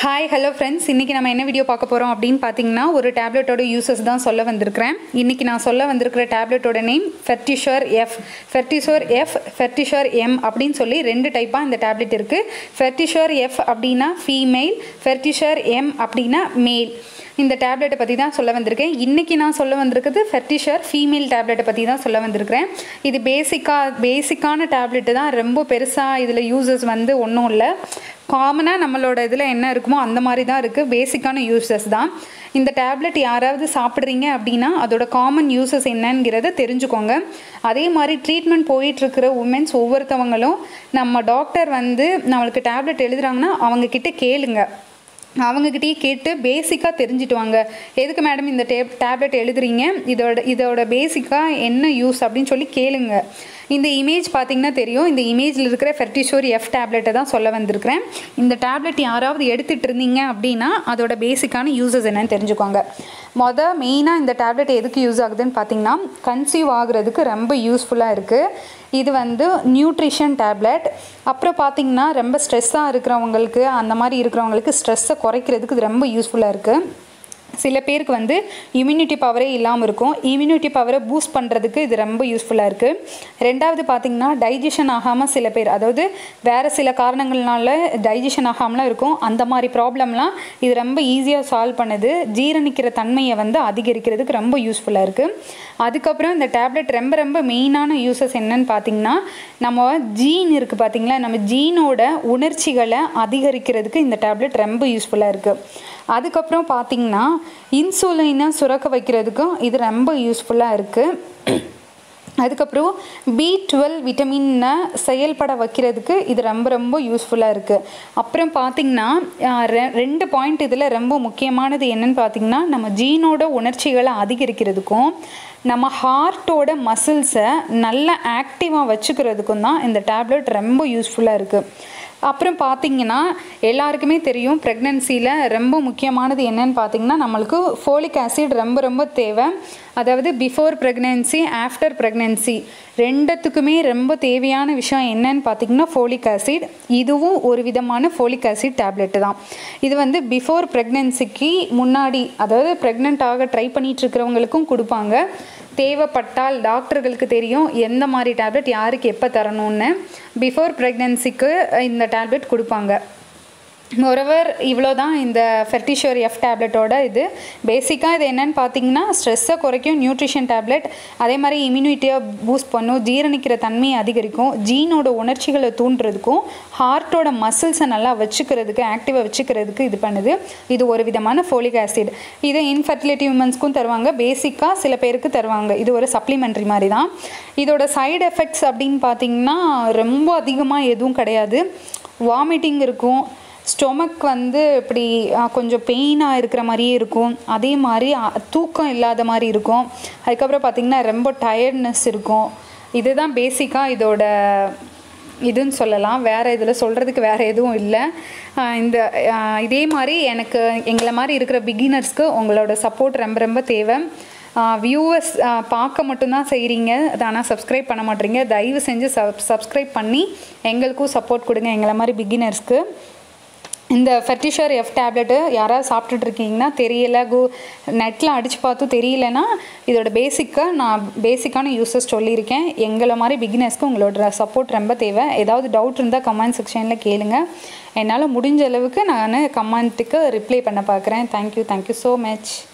hi hello friends இன்றைக்கி நம்ம என்ன வீடியோ பார்க்க போகிறோம் அப்படின்னு பார்த்தீங்கன்னா ஒரு டேப்லெட்டோட யூசஸ் தான் சொல்ல வந்திருக்கிறேன் இன்றைக்கி நான் சொல்ல வந்திருக்கிற டேப்லெட்டோட name Fertisure F Fertisure F Fertisure M அப்படின்னு சொல்லி ரெண்டு டைப்பாக இந்த டேப்லெட் இருக்குது ஃபெர்டிஷோர் எஃப் அப்படின்னா ஃபீமேல் ஃபெர்டிஷோர் எம் அப்படின்னா மேல் இந்த டேப்லெட்டை பற்றி தான் சொல்ல வந்திருக்கேன் இன்றைக்கி நான் சொல்ல வந்திருக்கிறது ஃபெர்டிஷர் ஃபீமேல் டேப்லெட்டை பற்றி தான் சொல்ல வந்திருக்கிறேன் இது பேசிக்காக பேசிக்கான டேப்லெட்டு தான் ரொம்ப பெருசாக இதில் யூசஸ் வந்து ஒன்றும் இல்லை காமனாக நம்மளோட இதில் என்ன இருக்குமோ அந்த மாதிரி தான் இருக்குது பேசிக்கான யூசஸ் தான் இந்த டேப்லெட் யாராவது சாப்பிட்றீங்க அப்படின்னா அதோட காமன் யூசஸ் என்னங்கிறத தெரிஞ்சுக்கோங்க அதே மாதிரி ட்ரீட்மெண்ட் போயிட்டுருக்கிற உமன்ஸ் ஒவ்வொருத்தவங்களும் நம்ம டாக்டர் வந்து நம்மளுக்கு டேப்லெட் எழுதுறாங்கன்னா அவங்கக்கிட்ட கேளுங்க அவங்கக்கிட்டயே கேட்டு பேசிக்காக தெரிஞ்சுட்டு வாங்க எதுக்கு மேடம் இந்த டே டேப்லெட் எழுதுறீங்க இதோட இதோட பேசிக்காக என்ன யூஸ் அப்படின்னு சொல்லி கேளுங்க இந்த இமேஜ் பார்த்தீங்கன்னா தெரியும் இந்த இமேஜில் இருக்கிற ஃபெர்டிஷோர் எஃப் டேப்லெட்டை தான் சொல்ல வந்திருக்கிறேன் இந்த டேப்லெட் யாராவது எடுத்துகிட்டு இருந்தீங்க அப்படின்னா அதோட பேசிக்கான யூசஸ் என்னன்னு தெரிஞ்சுக்கோங்க மொதல் மெயினாக இந்த டேப்லெட் எதுக்கு யூஸ் ஆகுதுன்னு பார்த்தீங்கன்னா கன்சீவ் ஆகுறதுக்கு ரொம்ப யூஸ்ஃபுல்லாக இருக்குது இது வந்து நியூட்ரிஷன் டேப்லெட் அப்புறம் பார்த்தீங்கன்னா ரொம்ப ஸ்ட்ரெஸ்ஸாக இருக்கிறவங்களுக்கு அந்த மாதிரி இருக்கிறவங்களுக்கு ஸ்ட்ரெஸ்ஸை குறைக்கிறதுக்கு இது ரொம்ப யூஸ்ஃபுல்லாக இருக்குது சில பேருக்கு வந்து இம்யூனிட்டி பவரே இல்லாமல் இருக்கும் இம்யூனிட்டி பவரை பூஸ்ட் பண்ணுறதுக்கு இது ரொம்ப யூஸ்ஃபுல்லாக இருக்குது ரெண்டாவது பார்த்திங்கன்னா டைஜஷன் ஆகாமல் சில பேர் அதாவது வேறு சில காரணங்கள்னால டைஜஷன் ஆகாமலாம் இருக்கும் அந்த மாதிரி ப்ராப்ளம்லாம் இது ரொம்ப ஈஸியாக சால்வ் பண்ணுது ஜீரணிக்கிற தன்மையை வந்து அதிகரிக்கிறதுக்கு ரொம்ப யூஸ்ஃபுல்லாக இருக்குது அதுக்கப்புறம் இந்த டேப்லெட் ரொம்ப ரொம்ப மெயினான யூசஸ் என்னன்னு பார்த்தீங்கன்னா நம்ம ஜீன் இருக்குது பார்த்தீங்களா நம்ம ஜீனோட உணர்ச்சிகளை அதிகரிக்கிறதுக்கு இந்த டேப்லெட் ரொம்ப யூஸ்ஃபுல்லாக இருக்குது அதுக்கப்புறம் பார்த்திங்கன்னா இன்சுலினை சுரக்க வைக்கிறதுக்கும் இது ரொம்ப யூஸ்ஃபுல்லாக இருக்குது அதுக்கப்புறம் பி டுவெல் விட்டமினை செயல்பட வைக்கிறதுக்கு இது ரொம்ப ரொம்ப யூஸ்ஃபுல்லாக இருக்குது அப்புறம் பார்த்திங்கன்னா ரெ ரெண்டு பாயிண்ட் இதில் ரொம்ப முக்கியமானது என்னென்னு பார்த்திங்கன்னா நம்ம ஜீனோட உணர்ச்சிகளை அதிகரிக்கிறதுக்கும் நம்ம ஹார்ட்டோட மசில்ஸை நல்லா ஆக்டிவாக வச்சுக்கிறதுக்கும் தான் இந்த டேப்லெட் ரொம்ப யூஸ்ஃபுல்லாக இருக்குது அப்புறம் பார்த்திங்கன்னா எல்லாருக்குமே தெரியும் ப்ரெக்னென்சியில் ரொம்ப முக்கியமானது என்னன்னு பார்த்திங்கன்னா நம்மளுக்கு ஃபோலிக் ஆசிட் ரொம்ப ரொம்ப தேவை அதாவது பிஃபோர் ப்ரெக்னென்சி ஆஃப்டர் ப்ரெக்னென்சி ரெண்டுத்துக்குமே ரொம்ப தேவையான விஷயம் என்னன்னு பார்த்திங்கன்னா ஃபோலிக் ஆசிட் இதுவும் ஒரு விதமான ஃபோலிக் ஆசிட் டேப்லெட்டு தான் இது வந்து பிஃபோர் ப்ரெக்னென்சிக்கு முன்னாடி அதாவது ப்ரெக்னென்ட் ஆக ட்ரை பண்ணிகிட்டு இருக்கிறவங்களுக்கும் கொடுப்பாங்க தேவைப்பட்டால் டாக்டர்களுக்கு தெரியும் எந்த மாதிரி டேப்லெட் யாருக்கு எப்போ தரணும்னு பிஃபோர் ப்ரெக்னென்சிக்கு இந்த டேப்லெட் கொடுப்பாங்க மொரவர் இவ்வளோ தான் இந்த ஃபெர்டிஷோர் எஃப் டேப்லெட்டோட இது பேசிக்காக இது என்னென்னு பார்த்தீங்கன்னா ஸ்ட்ரெஸ்ஸை குறைக்கும் நியூட்ரிஷன் டேப்லெட் அதே மாதிரி இம்யூனிட்டியை பூஸ்ட் பண்ணும் ஜீரணிக்கிற தன்மையை அதிகரிக்கும் ஜீனோட உணர்ச்சிகளை தூண்டுறதுக்கும் ஹார்ட்டோட மசில்ஸை நல்லா வச்சுக்கிறதுக்கு ஆக்டிவாக வச்சுக்கிறதுக்கு இது பண்ணுது இது ஒரு விதமான ஃபோலிக் ஆசிட் இதை இன்ஃபர்டிலிட்டி உமன்ஸ்க்கும் தருவாங்க பேசிக்காக சில பேருக்கு தருவாங்க இது ஒரு சப்ளிமெண்ட்ரி மாதிரி தான் இதோட சைடு எஃபெக்ட்ஸ் அப்படின்னு பார்த்தீங்கன்னா ரொம்ப அதிகமாக எதுவும் கிடையாது வாமிட்டிங் இருக்கும் ஸ்டொமக் வந்து இப்படி கொஞ்சம் பெயினாக இருக்கிற மாதிரியே இருக்கும் அதே மாதிரி தூக்கம் இல்லாத மாதிரி இருக்கும் அதுக்கப்புறம் பார்த்திங்கன்னா ரொம்ப டயர்ட்னஸ் இருக்கும் இதுதான் பேசிக்காக இதோட இதுன்னு சொல்லலாம் வேறு இதில் சொல்கிறதுக்கு வேறு எதுவும் இல்லை இந்த இதே மாதிரி எனக்கு எங்களை மாதிரி இருக்கிற பிகினர்ஸ்க்கு உங்களோட சப்போர்ட் ரொம்ப ரொம்ப தேவை வியூவர்ஸ் பார்க்க மட்டும்தான் செய்கிறீங்க ஆனால் சப்ஸ்கிரைப் பண்ண மாட்டேறீங்க தயவு செஞ்சு சப் சப்ஸ்கிரைப் பண்ணி எங்களுக்கும் சப்போர்ட் கொடுங்க எங்களை மாதிரி பிகினர்ஸ்க்கு இந்த ஃபெர்டிஷர் எஃப் டேப்லெட்டு யாராவது சாப்பிட்டுட்டு இருக்கீங்கன்னா தெரியல கூ நெட்டில் அடித்து பார்த்தும் தெரியலனா இதோட பேசிக்காக நான் பேசிக்கான யூசஸ் சொல்லியிருக்கேன் எங்களை மாதிரி பிகினர்ஸ்க்கு உங்களோட சப்போர்ட் ரொம்ப தேவை ஏதாவது டவுட் இருந்தால் கமெண்ட் செக்ஷனில் கேளுங்க என்னால் முடிஞ்ச அளவுக்கு நான் கமெண்ட்டுக்கு ரிப்ளை பண்ண பார்க்குறேன் தேங்க்யூ தேங்க்யூ ஸோ மச்